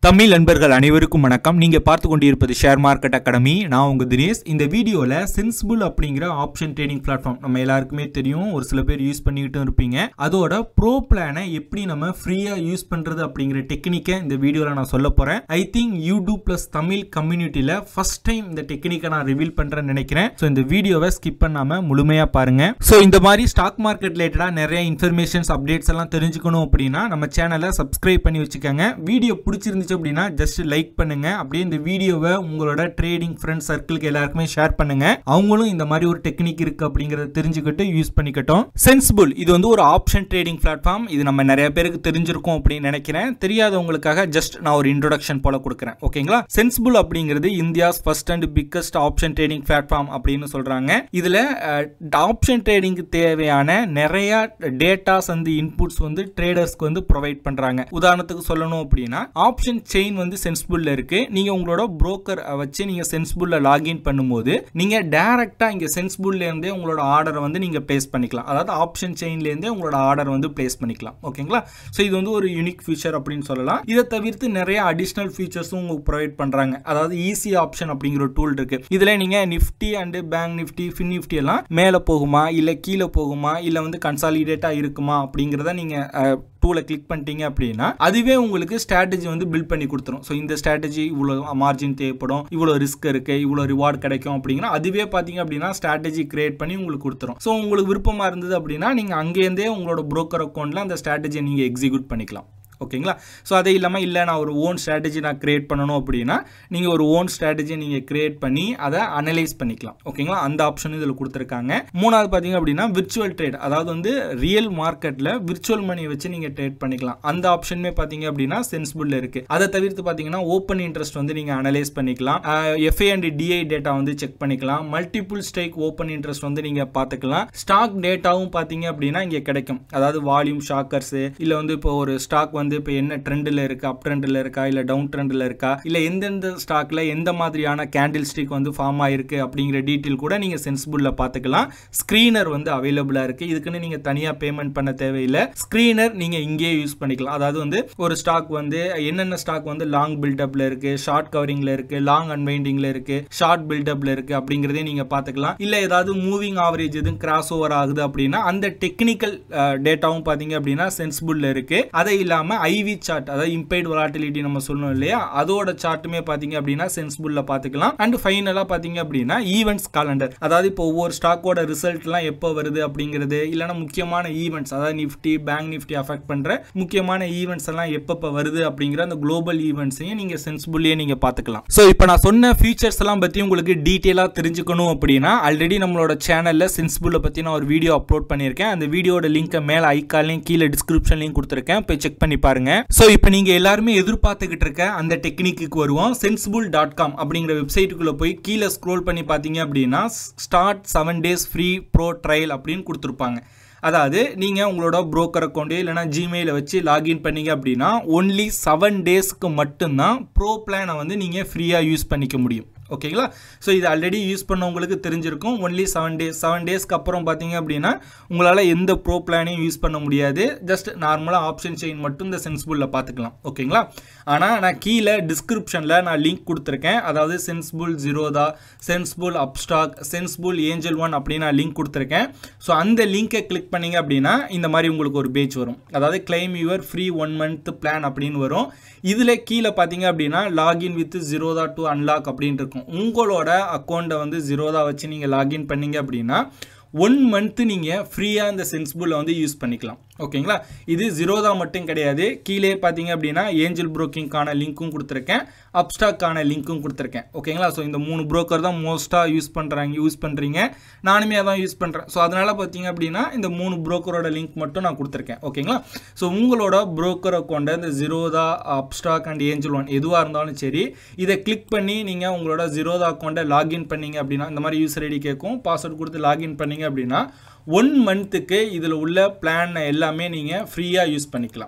தமிழ் நண்பர்கள் அனைவருக்கும் வணக்கம் நீங்க பார்த்து கொண்டிருப்பது ஷேர் மார்க்கெட் அகாடமி நான் உங்க தினேஷ் இந்த வீடியோல சென்சிபிள் அப்படிங்கிற ஆப்ஷன் ட்ரேடிங் பிளாட்ஃபார்ம் நம்ம எல்லாருக்குமே தெரியும் ஒரு சில பேர் யூஸ் பண்ணிக்கிட்டு இருப்பீங்க அதோட ப்ரோ பிளானை எப்படி நம்ம ஃப்ரீயா யூஸ் பண்றது அப்படிங்கிற டெக்னிக்கை இந்த வீடியோல நான் சொல்ல போறேன் I think YouTube plus Tamil கம்யூனிட்டியில ஃபர்ஸ்ட் டைம் இந்த டெக்னிக்கை நான் ரிவீல் பண்றேன்னு நினைக்கிறேன் ஸோ இந்த வீடியோவை ஸ்கிப் பண்ணாம முழுமையா பாருங்க ஸோ இந்த மாதிரி ஸ்டாக் மார்க்கெட் ரிலேட்டடா நிறைய இன்ஃபர்மேஷன்ஸ் அப்டேட்ஸ் எல்லாம் தெரிஞ்சுக்கணும் அப்படின்னா நம்ம சேனலை சப்ஸ்கிரைப் பண்ணி வச்சுக்கோங்க வீடியோ பிடிச்சிருந்துச்சு அப்படின்னா ஜஸ்ட் லைக் பண்ணுங்க அப்படியே இந்த வீடியோவை உங்களோட ட்ரேடிங் ஃப்ரெண்ட்ஸ் சர்க்கிளுக்கு எல்லாருக்குமே ஷேர் பண்ணுங்க அவங்களும் இந்த மாதிரி ஒரு டெக்னிக் இருக்கு அப்படிங்கறத தெரிஞ்சுக்கிட்டு யூஸ் பண்ணிக்கட்டும் சென்சிபிள் இது வந்து ஒரு ஆப்ஷன் ட்ரேடிங் பிளாட்ஃபார்ம் இது நம்ம நிறைய பேருக்கு தெரிஞ்சிருக்கும் அப்படின்னு நினைக்கிறேன் தெரியாதவங்களுக்காக ஜஸ்ட் நான் ஒரு இன்ட்ரோடக்ஷன் போல கொடுக்குறேன் ஓகேங்களா சென்சிபிள் அப்படிங்கிறது India's first and biggest option trading platform அப்படின்னு சொல்றாங்க இதுல ஆப்ஷன் ட்ரேடிங்க்கு தேவையான நிறைய டேட்டாஸ் அண்ட் இன்புட்ஸ் வந்து ட்ரேடர்ஸ்க்கு வந்து ப்ரொவைட் பண்றாங்க உதாரணத்துக்கு சொல்லணும் அப்படின்னா ஆப்ஷன் செயின் வந்து சென்சிபிள்ல இருக்கு நீங்க உங்களோட புரோக்கர் வச்சு நீங்க சென்சிபிள்ல லாகின் பண்ணும்போது நீங்க டைரக்டா இங்க சென்சிபிள்ல இருந்தே உங்களோட ஆர்டரை வந்து நீங்க பிளேஸ் பண்ணிக்கலாம் அதாவது ஆப்ஷன் செயின்ல இருந்தே உங்களோட ஆர்டர் வந்து பிளேஸ் பண்ணிக்கலாம் ஓகேங்களா ஸோ இது வந்து ஒரு யூனிக் ஃபீச்சர் அப்படின்னு சொல்லலாம் இதை தவிர்த்து நிறைய அடிஷ்னல் ஃபீச்சர்ஸும் உங்களுக்கு ப்ரொவைட் பண்றாங்க அதாவது ஈஸி ஆப்ஷன் அப்படிங்கிற ஒரு டூல் இருக்கு இதுல நீங்க Nifty and Bank Nifty Fin Nifty எல்லாம் மேலே போகுமா இல்ல கீழே போகுமா இல்ல வந்து கன்சாலிடேட்டா இருக்குமா அப்படிங்கிறத நீங்க டூலை கிளிக் பண்ணிட்டீங்க அப்படின்னா அதுவே உங்களுக்கு ஸ்ட்ராட்டஜி வந்து பில்ட் பண்ணி கொடுத்துரும் ஸோ இந்த ஸ்ட்ராட்டஜி இவ்வளோ மார்ஜின் தேவைப்படும் இவ்வளோ ரிஸ்க் இருக்கு இவ்வளோ ரிவார்ட் கிடைக்கும் அப்படிங்கிற அதுவே பார்த்தீங்க அப்படின்னா ஸ்ட்ராட்டஜி கிரியேட் பண்ணி உங்களுக்கு கொடுத்துரும் ஸோ உங்களுக்கு விருப்பமாக இருந்தது அப்படின்னா நீங்கள் அங்கேருந்தே உங்களோட ப்ரோக்கர் அக்கௌண்ட்டில் அந்த ஸ்ட்ராட்டஜியை நீங்கள் எக்ஸிக்யூட் பண்ணிக்கலாம் ஓகேங்களா ஸோ அது இல்லாமல் இல்லை நான் ஒரு ஓன் ஸ்ட்ராட்டஜி நான் கிரியேட் பண்ணணும் அப்படின்னா நீங்கள் ஒரு ஓன் ஸ்ட்ராட்டஜி நீங்கள் கிரியேட் பண்ணி அதை அனலைஸ் பண்ணிக்கலாம் ஓகேங்களா அந்த ஆப்ஷன் இதில் கொடுத்துருக்காங்க மூணாவது பார்த்தீங்க அப்படின்னா விர்ச்சுவல் ட்ரேட் அதாவது வந்து ரியல் மார்க்கெட்டில் விர்ச்சுவல் மணியை வச்சு நீங்கள் ட்ரேட் பண்ணிக்கலாம் அந்த ஆப்ஷனுமே பார்த்தீங்க அப்படின்னா சென்சிபிள் இருக்குது அதை தவிர்த்து பார்த்தீங்கன்னா ஓப்பன் இன்ட்ரெஸ்ட் வந்து நீங்கள் அனலைஸ் பண்ணிக்கலாம் எஃப்ஏ அண்ட் டிஐ டேட்டா வந்து செக் பண்ணிக்கலாம் மல்டிபிள் ஸ்டேக் ஓப்பன் இன்ட்ரெஸ்ட் வந்து நீங்கள் பார்த்துக்கலாம் ஸ்டாக் டேட்டாவும் பார்த்தீங்க அப்படின்னா இங்கே கிடைக்கும் அதாவது வால்யூம் ஷாக்கர்ஸ் இல்லை வந்து இப்போ ஒரு ஸ்டாக் வந்து இப்போ என்ன ட்ரெண்டில் இருக்கா அப் ட்ரெண்டில் இருக்கா இல்லை டவுன் ட்ரெண்டில் இருக்கா இல்லை எந்தெந்த ஸ்டாக்ல எந்த மாதிரியான கேண்டில் ஸ்டிக் வந்து ஃபார்ம் ஆயிருக்கு அப்படிங்கிற டீட்டெயில் கூட நீங்கள் சென்சிபிளில் பார்த்துக்கலாம் ஸ்க்ரீனர் வந்து அவைலபிளாக இருக்குது இதுக்குன்னு நீங்கள் தனியாக பேமெண்ட் பண்ண தேவையில்லை ஸ்க்ரீனர் நீங்கள் இங்கேயே யூஸ் பண்ணிக்கலாம் அதாவது வந்து ஒரு ஸ்டாக் வந்து என்னென்ன ஸ்டாக் வந்து லாங் பில்டப்பில் இருக்குது ஷார்ட் கவரிங்கில் இருக்குது லாங் அன்வைண்டிங்கில் இருக்குது ஷார்ட் பில்டப்பில் இருக்குது அப்படிங்கிறதே நீங்கள் பார்த்துக்கலாம் இல்லை ஏதாவது மூவிங் ஆவரேஜ் எதுவும் கிராஸ் ஓவர் ஆகுது அப்படின்னா அந்த டெக்னிக்கல் டேட்டாவும் பார்த்தீங்க அப்படின்னா சென்சிபிளில் இருக்குது அதை இல்லாமல் ஐவி சார்ட் அதாவது இம்பைட் வொலாட்டிலிட்டி நம்ம சொல்லணும் இல்லையா அதோட சார்ட்டுமே பார்த்தீங்க அப்படின்னா சென்சிபிளில் பார்த்துக்கலாம் அண்ட் ஃபைனலாக பார்த்தீங்க அப்படின்னா ஈவெண்ட்ஸ் காலண்டர் அதாவது இப்போ ஒவ்வொரு ஸ்டாக்கோட ரிசல்ட்லாம் எப்போ வருது அப்படிங்கிறது இல்லைனா முக்கியமான ஈவெண்ட்ஸ் அதாவது நிஃப்டி பேங்க் நிஃப்டி அஃபெக்ட் பண்ணுற முக்கியமான ஈவெண்ட்ஸ் எல்லாம் எப்பப்போ வருது அப்படிங்கிற அந்த குளோபல் ஈவெண்ட்ஸையும் நீங்கள் சென்சிபிள்லேயே நீங்கள் பார்த்துக்கலாம் ஸோ இப்போ நான் சொன்ன ஃபீச்சர்ஸ் எல்லாம் பற்றி உங்களுக்கு டீட்டெயிலாக தெரிஞ்சுக்கணும் அப்படின்னா ஆல்ரெடி நம்மளோட சேனலில் சென்சிபிளை பற்றி நான் ஒரு வீடியோ அப்லோட் பண்ணியிருக்கேன் அந்த வீடியோட லிங்க்கை மேலே ஐக்காலையும் கீழே டிஸ்கிரிப்ஷன்லையும் கொடுத்துருக்கேன் போய் செக் பண்ணி பாருங்க ஸோ இப்போ நீங்கள் எல்லாருமே எதிர்பார்த்துக்கிட்டு இருக்க அந்த டெக்னிக்கு வருவோம் சென்சிபிள் டாட் காம் அப்படிங்கிற வெப்சைட்டுக்குள்ளே போய் கீழே ஸ்க்ரோல் பண்ணி பார்த்தீங்க அப்படின்னா start seven days free pro trial அப்படின்னு கொடுத்துருப்பாங்க அதாவது நீங்கள் உங்களோட ப்ரோக்கர் அக்கௌண்ட்டு இல்லைனா ஜிமெயிலை வச்சு லாகின் பண்ணீங்க அப்படின்னா ஒன்லி செவன் டேஸ்க்கு மட்டும்தான் ப்ரோ பிளானை வந்து நீங்கள் ஃப்ரீயாக யூஸ் பண்ணிக்க முடியும் ஓகேங்களா ஸோ இது ஆல்ரெடி யூஸ் பண்ணவங்களுக்கு தெரிஞ்சிருக்கும் ஒன்லி செவன் டேஸ் செவன் டேஸ்க்கு அப்புறம் பார்த்தீங்க அப்படின்னா உங்களால் எந்த ப்ரோ பிளானையும் யூஸ் பண்ண முடியாது ஜஸ்ட் நார்மலாக ஆப்ஷன் செயின் மட்டும் இந்த சென்சிபிளில் பார்த்துக்கலாம் ஓகேங்களா ஆனால் நான் கீழே டிஸ்கிரிப்ஷனில் நான் லிங்க் கொடுத்துருக்கேன் அதாவது Sensibull Zerodha Sensibull Upstox Sensibull Angel One அப்படின்னு நான் லிங்க் கொடுத்துருக்கேன் ஸோ அந்த லிங்கை கிளிக் பண்ணிங்க அப்படின்னா இந்த மாதிரி உங்களுக்கு ஒரு பேஜ் வரும் அதாவது claim your free one month plan அப்படின்னு வரும் இதில் கீழே பார்த்தீங்க அப்படின்னா login with Zerodha to unlock அப்படின்னு இருக்கும் உங்களோட அக்கௌண்ட்டை வந்து ஜீரோதா வச்சு நீங்கள் லாகின் பண்ணீங்க அப்படின்னா ஒன் மந்த்து நீங்கள் ஃப்ரீயாக இந்த சென்சிபிளை வந்து யூஸ் பண்ணிக்கலாம் ஓகேங்களா இது ஜீரோதா மட்டும் கிடையாது கீழே பார்த்தீங்க அப்படின்னா ஏஞ்சல் ப்ரோக்கிங்கான லிங்க்கும் கொடுத்துருக்கேன் அப்ஸ்டாக்கான லிங்க்கும் கொடுத்துருக்கேன் ஓகேங்களா ஸோ இந்த மூணு ப்ரோக்கர் தான் மோஸ்ட்டாக யூஸ் பண்ணுறாங்க யூஸ் பண்ணுறீங்க நானுமே அதான் யூஸ் பண்ணுறேன் ஸோ அதனால் பார்த்தீங்க அப்படின்னா இந்த மூணு ப்ரோக்கரோட லிங்க் மட்டும் நான் கொடுத்துருக்கேன் ஓகேங்களா ஸோ உங்களோட ப்ரோக்கர் அக்கௌண்ட்டை இந்த Zerodha Upstox and Angel One எதுவாக இருந்தாலும் சரி இதை கிளிக் பண்ணி நீங்கள் உங்களோட ஜீரோதா அக்கௌண்ட்டை லாகின் பண்ணீங்க அப்படின்னா இந்த மாதிரி யூசர் ஐடி கேட்கும் பாஸ்வேர்ட் கொடுத்து லாகின் பண்ணீங்க அப்படின்னா ஒன் மந்த்துக்கு இதில் உள்ள பிளான் எல்லாமே நீங்கள் ஃப்ரீயாக யூஸ் பண்ணிக்கலாம்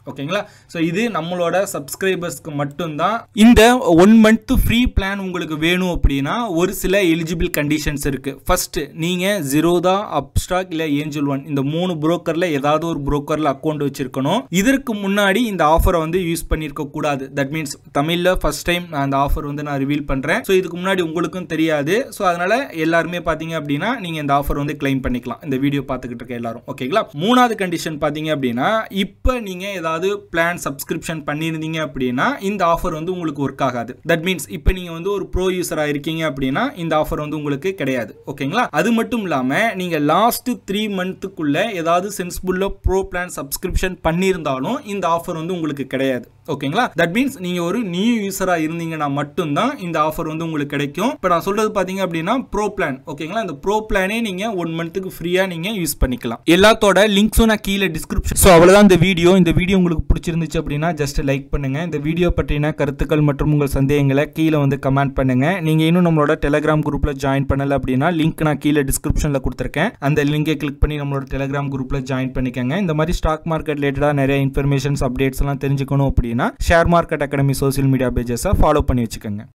ஓகேங்களா ஸோ இது நம்மளோட சப்ஸ்கிரைபர்ஸ்க்கு மட்டும்தான் இந்த ஒன் மந்த் ஃப்ரீ பிளான் உங்களுக்கு வேணும் அப்படின்னா ஒரு சில எலிஜிபிள் கண்டிஷன்ஸ் இருக்கு ஃபர்ஸ்ட் நீங்க ஜீரோதா அப்ஸ்டாக் இல்ல ஏஞ்சல் ஒன் இந்த மூணு புரோக்கர்ல ஏதாவது ஒரு புரோக்கர்ல அக்கௌண்ட் வச்சிருக்கணும் இதற்கு முன்னாடி இந்த ஆஃபரை வந்து யூஸ் பண்ணிருக்க கூடாது தட் மீன்ஸ் தமிழ்ல ஃபர்ஸ்ட் டைம் நான் அந்த ஆஃபர் வந்து நான் ரிவீல் பண்றேன் ஸோ இதுக்கு முன்னாடி உங்களுக்கும் தெரியாது ஸோ அதனால எல்லாருமே பாத்தீங்க அப்படின்னா நீங்க இந்த ஆஃபர் வந்து கிளைம் பண்ணிக்கலாம் இந்த வீடியோ பார்த்துக்கிட்டு இருக்க எல்லாரும் ஓகேங்களா மூணாவது கண்டிஷன் பாத்தீங்க அப்படின்னா இப்போ நீங்க ஏதாவது பிளான் சப்ஸ்கிரிப்ஷன் பண்ணியிருந்தீங்க அப்படின்னா இந்த ஆஃபர் வந்து உங்களுக்கு ஒர்க் ஆகாது தட் மீன்ஸ் இப்போ நீங்க வந்து ஒரு ப்ரோ யூசராக இருக்கீங்க அப்படின்னா இந்த ஆஃபர் வந்து உங்களுக்கு கிடையாது ஓகேங்களா அது மட்டும் இல்லாமல் நீங்கள் லாஸ்ட் த்ரீ மந்த்துக்குள்ள ஏதாவது சென்ஸ்புல்ல ப்ரோ பிளான் சப்ஸ்கிரிப்ஷன் பண்ணியிருந்தாலும் இந்த ஆஃபர் வந்து உங்களுக்கு கிடையாது ஓகேங்களா தட் மீன்ஸ் நீங்கள் ஒரு நியூ யூசராக இருந்தீங்கன்னா மட்டும்தான் இந்த ஆஃபர் வந்து உங்களுக்கு கிடைக்கும் இப்போ நான் சொல்றது பார்த்தீங்க அப்படின்னா ப்ரோ பிளான் ஓகேங்களா இந்த ப்ரோ பிளானே நீங்கள் ஒன் மந்த்துக்கு ஃப்ரீயாக நீங்கள் யூஸ் பண்ணிக்கலாம் எல்லாத்தோட லிங்க்ஸும் நான் கீழே டிஸ்கிரிப்ஷன் ஸோ அவ்வளோதான் இந்த வீடியோ இந்த வீடியோ உங்களுக்கு பிடிச்சிருந்துச்சு அப்படின்னா ஜஸ்ட் லைக் பண்ணுங்க இந்த வீடியோ பற்றின கருத்துக்கள் மற்றும் உங்கள் சந்தேகங்களை கீழே வந்து கமெண்ட் பண்ணுங்க நீங்க இன்னும் நம்மளோட டெலிகிராம் குரூப்ல ஜாயின் பண்ணல அப்படின்னா லிங்க் நான் கீழே டிஸ்கிரிப்ஷன்ல கொடுத்துருக்கேன் அந்த லிங்கை கிளிக் பண்ணி நம்மளோட டெலிகிராம் குரூப்ல ஜாயின் பண்ணிக்கங்க இந்த மாதிரி ஸ்டாக் மார்க்கெட் ரிலேட்டடா நிறைய இன்ஃபர்மேஷன்ஸ் அப்டேட்ஸ் எல்லாம் தெரிஞ்சுக்கணும் அப்படின்னா share market academy social media பேஜஸை ஃபாலோ பண்ணி வச்சுக்கோங்க